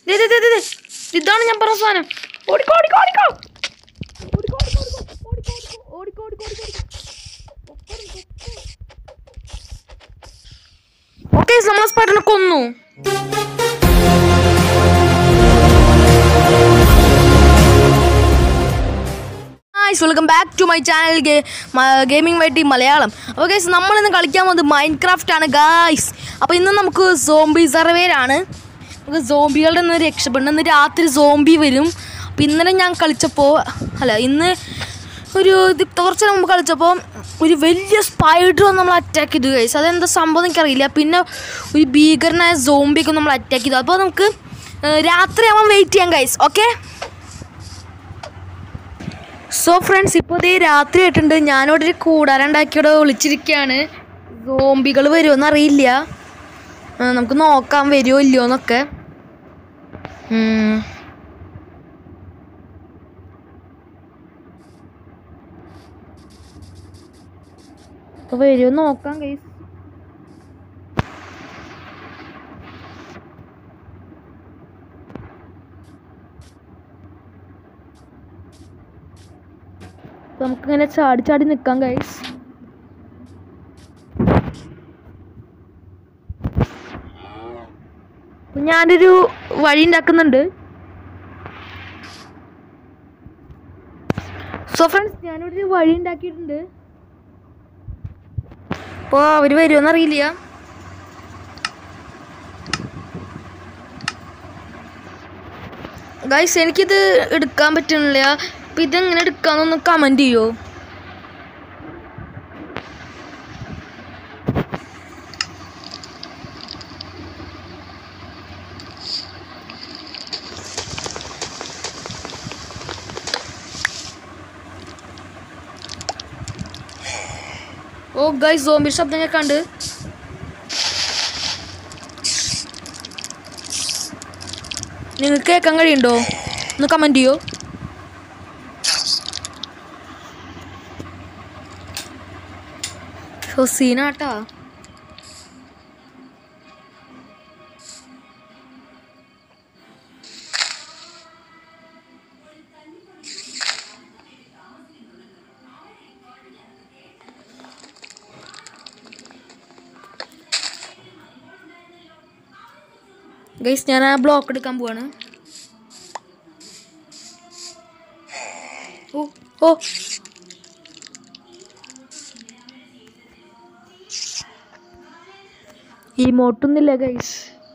ദേ, ദേ, ദേ, ദേ, ദേ. ഇതാണ് ഞാൻ പറഞ്ഞ സാധനം ഓടിക്കോ ഓടിക്കോ ഓടിക്കോ ഓടിക്കോ, ഓടിക്കോ, ഓടിക്കോ, ഓടിക്കോ, ഓടിക്കോ, ഓടിക്കോ, ഓടിക്കോ, ഓടിക്കോ. ഓക്കെ നമ്മൾ സ്പൈഡറിനെ കൊന്നു guys welcome back to my channel gaming വൈറ്റി മലയാളം അപ്പോൾ ഗൈസ് നമ്മളിന്ന് കളിക്കാൻ പോകുന്നത് മൈൻഡ് ക്രാഫ്റ്റ് ആണ് ഗൈസ് അപ്പോൾ ഇന്ന് നമുക്ക് സോംബി സർവേയിലാണ് നമുക്ക് സോംബികളുടെ നിന്ന് രക്ഷപ്പെടണം ഇന്ന് രാത്രി സോംബി വരും അപ്പോൾ ഇന്നലെ ഞാൻ കളിച്ചപ്പോൾ അല്ല ഇന്ന് ഒരു ഇത് കുറച്ച് മുമ്പ് കളിച്ചപ്പോൾ ഒരു വലിയ സ്പൈഡർ വന്ന് നമ്മൾ അറ്റാക്ക് ചെയ്തു ഗൈസ് അതെന്താ സംഭവം എനിക്കറിയില്ല പിന്നെ ഒരു ഭീകരനായ സോംബിയൊക്കെ നമ്മൾ അറ്റാക്ക് ചെയ്തു അപ്പോൾ നമുക്ക് ഏഹ്, രാത്രി ആവാൻ വെയിറ്റ് ചെയ്യാം ഗൈസ് ഓക്കെ സോ ഫ്രണ്ട്സ് ഇപ്പോൾ ഇതേ രാത്രി ആയിട്ടുണ്ട് ഞാനിവിടെ ഒരു കൂടാരം ഉണ്ടാക്കിയോടെ ഒളിച്ചിരിക്കുകയാണ് സോംബികൾ വരുമോന്ന് അറിയില്ല ആ, നമുക്ക് നോക്കാം വരുമോ ഇല്ലയോ എന്നൊക്കെ ഉം. അപ്പോൾ വരുമോ നോക്കാം കൈസ് നമുക്കിങ്ങനെ ചാടി ചാടി നിൽക്കാം ഗൈസ് ഞാനൊരു വഴി ഉണ്ടാക്കുന്നുണ്ട് സോ ഫ്രണ്ട്സ് ഞാനിവിടെ ഒരു വഴി ഉണ്ടാക്കിയിട്ടുണ്ട് അപ്പോൾ അവർ വരുമോന്ന് അറിയില്ല ഗൈസ് എനിക്കിത് എടുക്കാൻ പറ്റുന്നില്ല അപ്പം ഇതെങ്ങനെ എടുക്കാന്നൊന്ന് കമൻറ്റ് ചെയ്യോ ഓ ഗൈസ് സോംബി ശബ്ദം കേൾക്കാണ്ട് നിങ്ങൾക്ക് കേൾക്കാൻ കഴിയുണ്ടോ ഒന്ന് കമൻറ്റ് ചെയ്യോ ഹൊസീനാട്ടാ ഗൈസ് ഞാൻ ആ ബ്ലോക്ക് എടുക്കാൻ പോവാണ് ഓ ഓ ഈ മോട്ടൊന്നുമില്ല ഗൈസ്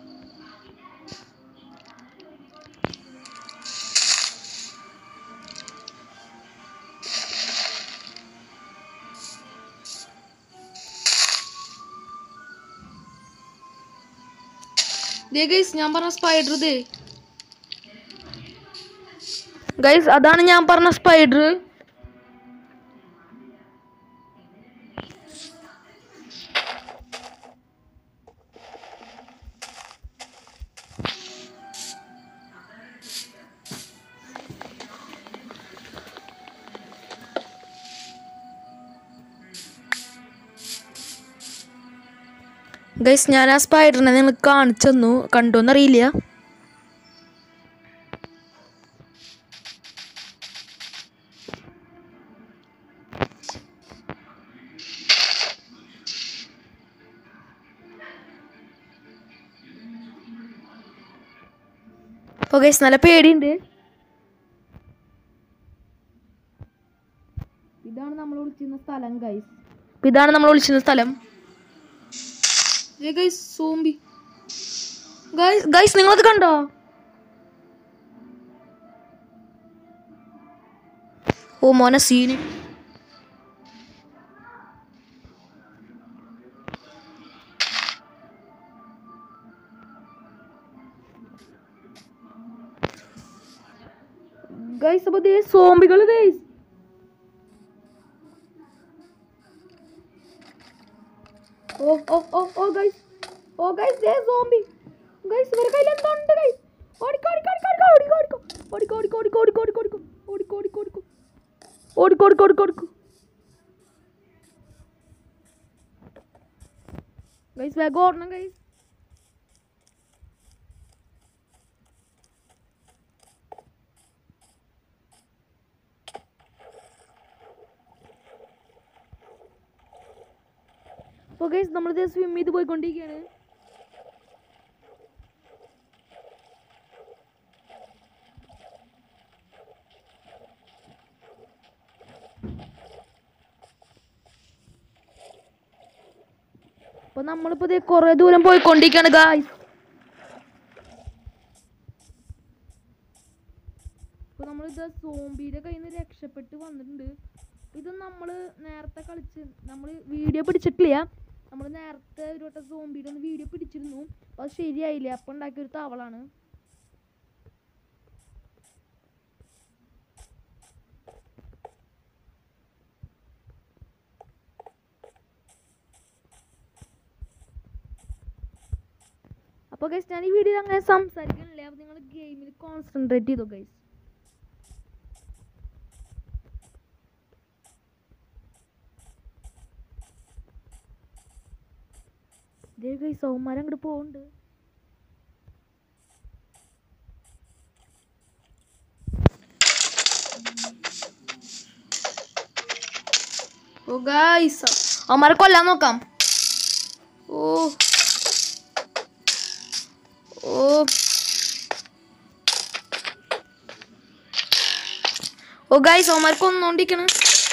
ദേ ഗൈസ് ഞാൻ പറഞ്ഞ സ്പൈഡർ ദേ ഗൈസ് അതാണ് ഞാൻ പറഞ്ഞ സ്പൈഡർ ഗൈസ് ഞാൻ ആ സ്പൈഡറിനെ നിങ്ങൾ കാണിച്ചു തന്നു കണ്ടോന്നറിയില്ല അപ്പോൾ ഗൈസ് നല്ല പേടിയുണ്ട് ഇതാണ് നമ്മൾ വിളിച്ചിരുന്ന സ്ഥലം ഗൈസ് ഇതാണ് നമ്മൾ വിളിച്ചിരുന്ന സ്ഥലം ഗൈസ് സോംബി ഗൈസ് ഗൈസ് നിങ്ങളത് കണ്ടോ ഓ മോനെ സീന് ഗൈസ് അപ്പൊ ദേ സോംബികൾ ഗൈസ് ഓ ഓ ഓ ഓ ഗൈസ് ഓ ഗൈസ് ദേ സോംബി ഗൈസ് ഇവരുടെ കയ്യിൽ എന്തോ ഉണ്ട് ഗൈസ് ഓടിക്കോ ഓടിക്കോ ഓടിക്കോ ഓടിക്കോ ഓടിക്കോ ഓടിക്കോ ഓടിക്കോ ഓടിക്കോ ഓടിക്കോ ഓടിക്കോ ഓടിക്കോ ഓടിക്കോ ഓടിക്കോ ഓടിക്കോ ഓടിക്കോ ഓടിക്കോ ഗൈസ് വേഗം ഓടണം ഗൈസ് അപ്പോൾ ഗൈസ് നമ്മളിത് സ്വിം ചെയ്ത് പോയിക്കൊണ്ടിരിക്കുകയാണ് അപ്പോൾ നമ്മളിപ്പോൾ ഇത് കുറേ ദൂരം പോയിക്കൊണ്ടിരിക്കുകയാണ് ഗായ്സ് അപ്പോൾ നമ്മളിത് സോംബിയുടെ കയ്യിൽ നിന്ന് രക്ഷപ്പെട്ട് വന്നിട്ടുണ്ട് ഇത് നമ്മൾ നേരത്തെ കളിച്ച് നമ്മൾ വീഡിയോ പിടിച്ചിട്ടില്ല നമ്മൾ നേരത്തെ ഒരു വട്ടം സോംബിയുടെ ഒന്ന് വീഡിയോ പിടിച്ചിരുന്നു അപ്പോൾ അത് ശരിയായില്ല അപ്പോൾ ഉണ്ടാക്കിയ ഒരു തവളാണ് അപ്പോൾ ഗൈസ് ഞാൻ ഈ വീഡിയോ അങ്ങനെ സംസാരിക്കണില്ല അപ്പോൾ നിങ്ങൾ ഗെയിമിൽ കോൺസെൻട്രേറ്റ് ചെയ്തോ ഗൈസ് ഇതേ ഗൈസ് സൗമാരം അങ്ങോട്ട് പോകുന്നുണ്ട് ഓ ഗൈസ് അവന്മാരെ കൊല്ലാൻ നോക്കാം ഓ ഓ ഓ ഗൈസ് അവന്മാർ കൊന്നോണ്ടിരിക്കണ്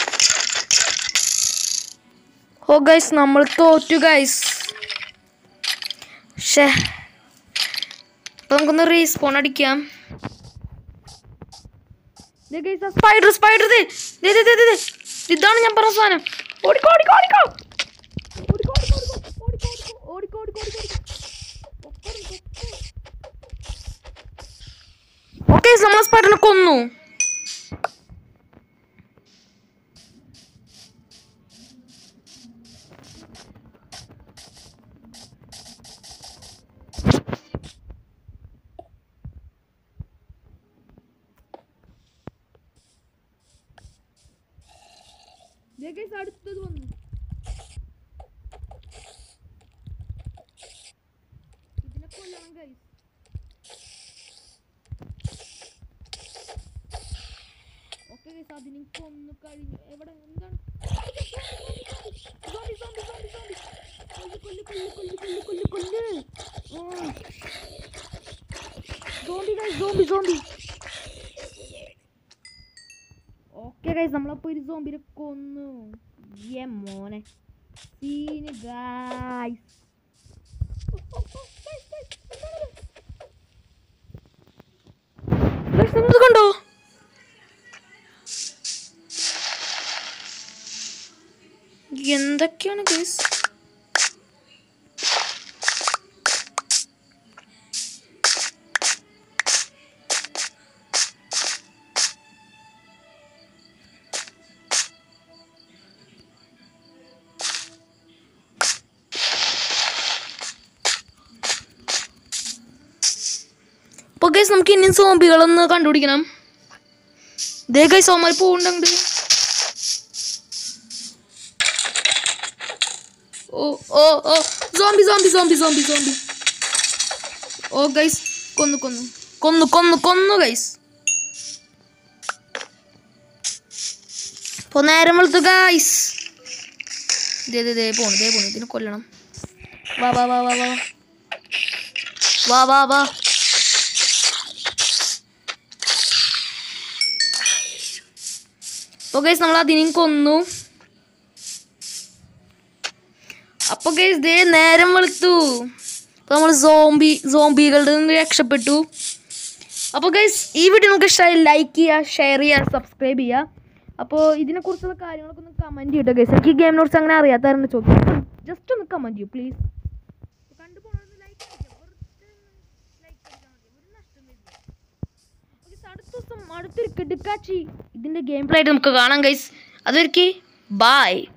ഓ ഗൈസ് നമ്മൾ തോറ്റു ഗൈസ് ഷേ അപ്പൊ നമുക്കൊന്ന് റീസ്പോൺ അടിക്കാം സ്പൈഡർ സ്പൈഡർ ഇതാണ് ഞാൻ പറഞ്ഞ സാധനം ഓടിക്കോ ഓടിക്കോ ഓടിക്കോ ഓടിക്കോ ഓടിക്കോ ഓടിക്കോ ഓടിക്കോ ഓടിക്കോ ഓക്കെ നമ്മൾ സ്പൈഡറിനെ കൊന്നു ദേ guys, അടുത്തത് വന്നു ഇതിനെ കൊല്ലണം ഗൈസ് ഓക്കെ ഗൈസ് അതിനെ കൊന്നു കഴിഞ്ഞു എവിടെ എന്താണ് Zombie, zombie, zombie, zombie. കൊല്ല്, കൊല്ല്, കൊല്ല്, കൊല്ല്, കൊല്ല്, കൊല്ല്, കൊല്ല്. ആ. Zombie guys, zombie, zombie. Okay guys നമ്മളപ്പോൾ ഒരു സോംബിനെ കൊന്നു ഏ മോനെ സീന് ഗായ്സ് ഇത് കണ്ടോ എന്തൊക്കെയാണ് ഗൈസ് അപ്പോൾ ഗൈസ് നമുക്ക് ഇനിയും സോംബികളൊന്ന് കണ്ടുപിടിക്കണം ദേ ഗൈസ് സോമാരി പോകുന്നുണ്ട് ഓ ഓ ഓ zombie zombie zombie zombie zombie ഓ ഗൈസ് കൊന്നു കൊന്നു കൊന്നു കൊന്നു കൊന്നു ഗൈസ് ഇപ്പോൾ നേരം വെളുത്തു ഗൈസ് ദേ ദേ ദേ പോണു ദേ പോണു ഇതിനെ കൊല്ലണം വാ വാ വാ വാ വാ വാ വാ വാ അപ്പോൾ ഗൈസ് നമ്മൾ അതിനെയും കൊന്നു അപ്പോൾ ഗൈസ് ദേ നേരം വെളുത്തു അപ്പോൾ നമ്മൾ സോംബി സോംബികളുടെ നിന്ന് രക്ഷപ്പെട്ടു അപ്പോൾ ഗൈസ് ഈ വീഡിയോ നിങ്ങൾക്ക് ഇഷ്ടമായി ലൈക്ക് ചെയ്യുക ഷെയർ ചെയ്യുക സബ്സ്ക്രൈബ് ചെയ്യുക അപ്പോൾ ഇതിനെക്കുറിച്ചുള്ള കാര്യങ്ങളൊക്കെ ഒന്ന് കമൻറ്റ് ചെയ്യട്ടോ ഗൈസ് എനിക്ക് ഈ ഗെയിമിനെ കുറിച്ച് അങ്ങനെ അറിയാത്തവരുണ്ട് ചോദിക്കും ജസ്റ്റ് ഒന്ന് കമൻറ്റ് ചെയ്യൂ പ്ലീസ് അടുത്ത ദിവസം അടുത്തൊരു കിടുക്കാച്ചി ഇതിന്റെ ഗെയിം പ്ലേ ആയിട്ട് നമുക്ക് കാണാം ഗൈസ് അതൊരിക്കൽ ബായ്